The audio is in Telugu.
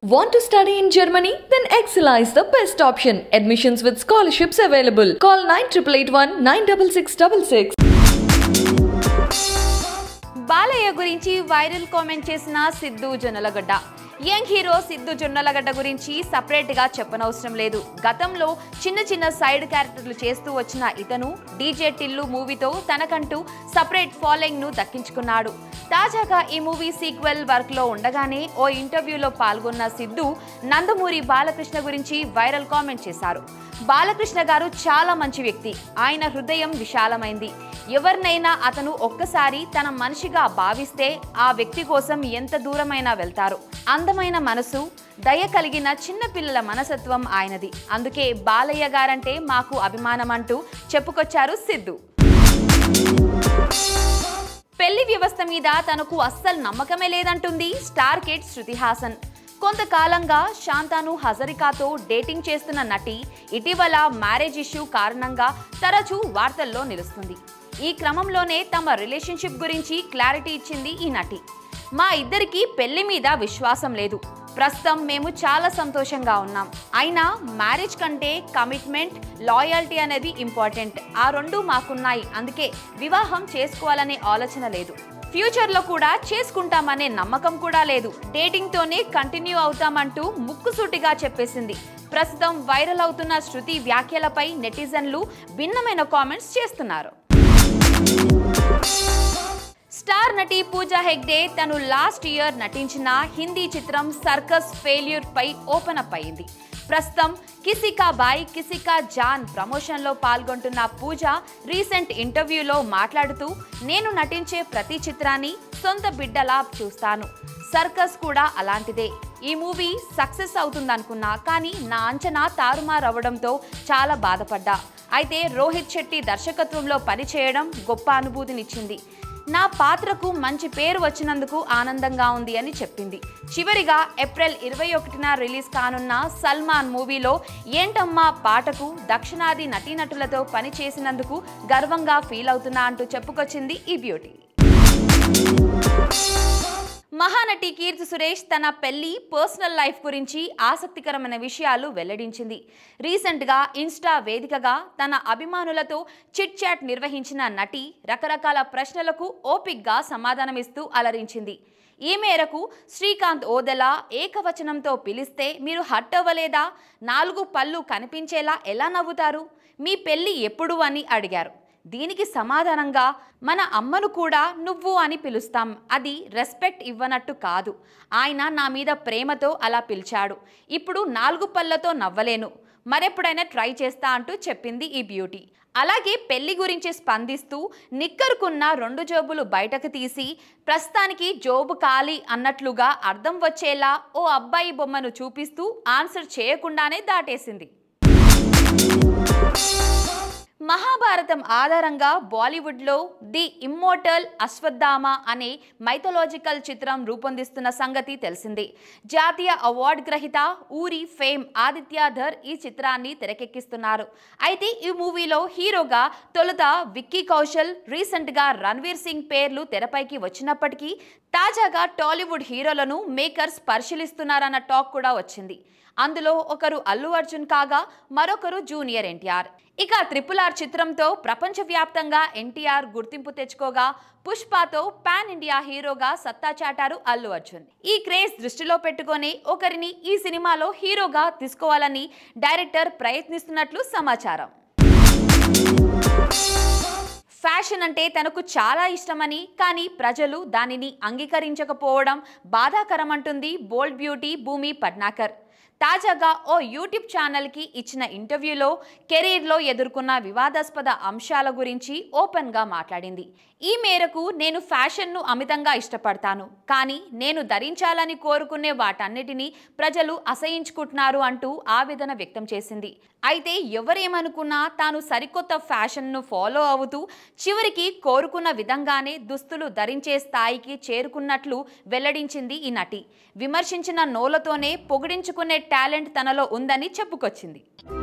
Want to study in Germany? Then Excella is the best option. Admissions with scholarships available. Call 9881 96666. Balayya గురించి వైరల్ కామెంట్ చేసిన సిద్ధు జొన్నలగడ్డ యంగ్ హీరో సిద్ధు జొన్నలగడ్డ గురించి సపరేట్ గా చెప్పనవసరం లేదు గతంలో చిన్న చిన్న సైడ్ క్యారెక్టర్లు చేస్తూ వచ్చిన ఇతను డీజే టిల్లు మూవీతో తనకంటూ సపరేట్ ఫాలోయింగ్ ను దక్కించుకున్నాడు తాజాగా ఈ మూవీ సీక్వెల్ వర్క్ లో ఉండగానే ఓ ఇంటర్వ్యూలో పాల్గొన్న సిద్ధు నందమూరి బాలకృష్ణ గురించి వైరల్ కామెంట్ చేశారు బాలకృష్ణ గారు చాలా మంచి వ్యక్తి ఆయన హృదయం విశాలమైంది ఎవరినైనా అతను ఒక్కసారి తన మనిషిగా భావిస్తే ఆ వ్యక్తి కోసం ఎంత దూరమైనా వెళ్తారు అందమైన మనసు దయ కలిగిన చిన్న పిల్లల మనసత్వం ఆయనది అందుకే బాలయ్య గారంటే మాకు అభిమానం అంటూ చెప్పుకొచ్చారు సిద్ధు పెళ్లి వ్యవస్థ మీద తనకు అస్సలు నమ్మకమే లేదంటుంది స్టార్ కిడ్ శృతి హాసన్ కొంతకాలంగా శాంతాను హజరికాతో డేటింగ్ చేస్తున్న నటి ఇటీవల మ్యారేజ్ ఇష్యూ కారణంగా తరచూ వార్తల్లో నిలుస్తుంది ఈ క్రమంలోనే తమ రిలేషన్షిప్ గురించి క్లారిటీ ఇచ్చింది ఈ నటి మా ఇద్దరికి పెళ్లి మీద విశ్వాసం లేదు ప్రస్తుతం మేము చాలా సంతోషంగా ఉన్నాం అయినా మ్యారేజ్ కంటే కమిట్మెంట్ లాయల్టీ అనేది ఇంపార్టెంట్ ఆ రెండు మాకున్నాయి అందుకే వివాహం చేసుకోవాలనే ఆలోచన లేదు ఫ్యూచర్లో కూడా చేసుకుంటామనే నమ్మకం కూడా లేదు డేటింగ్తోనే కంటిన్యూ అవుతామంటూ ముక్కుసూటిగా చెప్పేసింది ప్రస్తుతం వైరల్ అవుతున్న శృతి వ్యాఖ్యలపై నెటిజన్లు భిన్నమైన కామెంట్స్ చేస్తున్నారు స్టార్ నటి పూజా హెగ్డే తను లాస్ట్ ఇయర్ నటించిన హిందీ చిత్రం సర్కస్ ఫెయిల్యూర్ పై ఓపెన్ అప్ అయింది ప్రస్తుతం కిసికా బాయ్ కిసికా జాన్ ప్రమోషన్లో పాల్గొంటున్న పూజ రీసెంట్ ఇంటర్వ్యూలో మాట్లాడుతూ నేను నటించే ప్రతి చిత్రాన్ని సొంత బిడ్డలా చూస్తాను సర్కస్ కూడా అలాంటిదే ఈ మూవీ సక్సెస్ అవుతుందనుకున్నా కానీ నా అంచనా తారుమారవడంతో చాలా బాధపడ్డా అయితే రోహిత్ శెట్టి దర్శకత్వంలో పనిచేయడం గొప్ప అనుభూతినిచ్చింది నా పాత్రకు మంచి పేరు వచ్చినందుకు ఆనందంగా ఉంది అని చెప్పింది చివరిగా ఏప్రిల్ ఇరవై ఒకటిన రిలీజ్ కానున్న సల్మాన్ మూవీలో ఏంటమ్మా పాటకు దక్షిణాది నటీనటులతో పని చేసినందుకు గర్వంగా ఫీల్ అవుతున్నా అంటూ చెప్పుకొచ్చింది ఈ బ్యూటీ మహానటి కీర్తి సురేష్ తన పెళ్లి పర్సనల్ లైఫ్ గురించి ఆసక్తికరమైన విషయాలు వెల్లడించింది రీసెంట్గా ఇన్స్టా వేదికగా తన అభిమానులతో చిట్ చాట్ నిర్వహించిన నటి రకరకాల ప్రశ్నలకు ఓపిక్గా సమాధానమిస్తూ అలరించింది ఈ మేరకు శ్రీకాంత్ ఓదెలా ఏకవచనంతో పిలిస్తే మీరు హట్ అవ్వలేదా నాలుగు పళ్ళు కనిపించేలా ఎలా నవ్వుతారు మీ పెళ్లి ఎప్పుడు అని అడిగారు దీనికి సమాధానంగా మన అమ్మను కూడా నువ్వు అని పిలుస్తాం అది రెస్పెక్ట్ ఇవ్వనట్టు కాదు ఆయన నా మీద ప్రేమతో అలా పిలిచాడు ఇప్పుడు నాలుగు పళ్ళతో నవ్వలేను మరెప్పుడైనా ట్రై చేస్తా అంటూ చెప్పింది ఈ బ్యూటీ అలాగే పెళ్లి గురించి స్పందిస్తూ నిక్కరుకున్న రెండు జోబులు బయటకు తీసి ప్రస్తుతానికి జోబు ఖాళీ అన్నట్లుగా అర్థం వచ్చేలా ఓ అబ్బాయి బొమ్మను చూపిస్తూ ఆన్సర్ చేయకుండానే దాటేసింది మహాభారతం ఆధారంగా బాలీవుడ్లో ది ఇమ్మోర్టల్ అశ్వత్థామ అనే మైథలాజికల్ చిత్రం రూపొందిస్తున్న సంగతి తెలిసిందే జాతీయ అవార్డు గ్రహీత ఊరి ఫేమ్ ఆదిత్యాధర్ ఈ చిత్రాన్ని తెరకెక్కిస్తున్నారు అయితే ఈ మూవీలో హీరోగా తొలుత విక్కీ కౌశల్ రీసెంట్గా రణ్వీర్ సింగ్ పేర్లు తెరపైకి వచ్చినప్పటికీ తాజాగా టాలీవుడ్ హీరోలను మేకర్స్ పరిశీలిస్తున్నారన్న టాక్ కూడా వచ్చింది అందులో ఒకరు అల్లు అర్జున్ కాగా మరొకరు జూనియర్ ఎన్టీఆర్ ఇక ట్రిపుల్ ఆర్ చిత్రంతో ప్రపంచవ్యాప్తంగా ఎన్టీఆర్ గుర్తింపు తెచ్చుకోగా పుష్పతో పాన్ ఇండియా హీరోగా సత్తా చాటారు అల్లు అర్జున్ ఈ క్రేజ్ దృష్టిలో పెట్టుకొని ఒకరిని ఈ సినిమాలో హీరోగా తీసుకోవాలని డైరెక్టర్ ప్రయత్నిస్తున్నట్లు సమాచారం ఫ్యాషన్ అంటే తనకు చాలా ఇష్టమని కానీ ప్రజలు దానిని అంగీకరించకపోవడం బాధాకరమంటుంది బోల్డ్ బ్యూటీ భూమి పడ్నాకర్ తాజాగా ఓ యూట్యూబ్ ఛానల్కి ఇచ్చిన ఇంటర్వ్యూలో కెరీర్లో ఎదుర్కొన్న వివాదాస్పద అంశాల గురించి ఓపెన్గా మాట్లాడింది ఈ మేరకు నేను ఫ్యాషన్ను అమితంగా ఇష్టపడతాను కానీ నేను ధరించాలని కోరుకునే వాటన్నిటినీ ప్రజలు అసహించుకుంటున్నారు అంటూ ఆవేదన వ్యక్తం చేసింది అయితే ఎవరేమనుకున్నా తాను సరికొత్త ఫ్యాషన్ను ఫాలో అవుతూ చివరికి కోరుకున్న విధంగానే దుస్తులు ధరించే స్థాయికి చేరుకున్నట్లు వెల్లడించింది ఈ నటి విమర్శించిన నోలతోనే పొగిడించుకునే టాలెంట్ తనలో ఉందని చెప్పుకొచ్చింది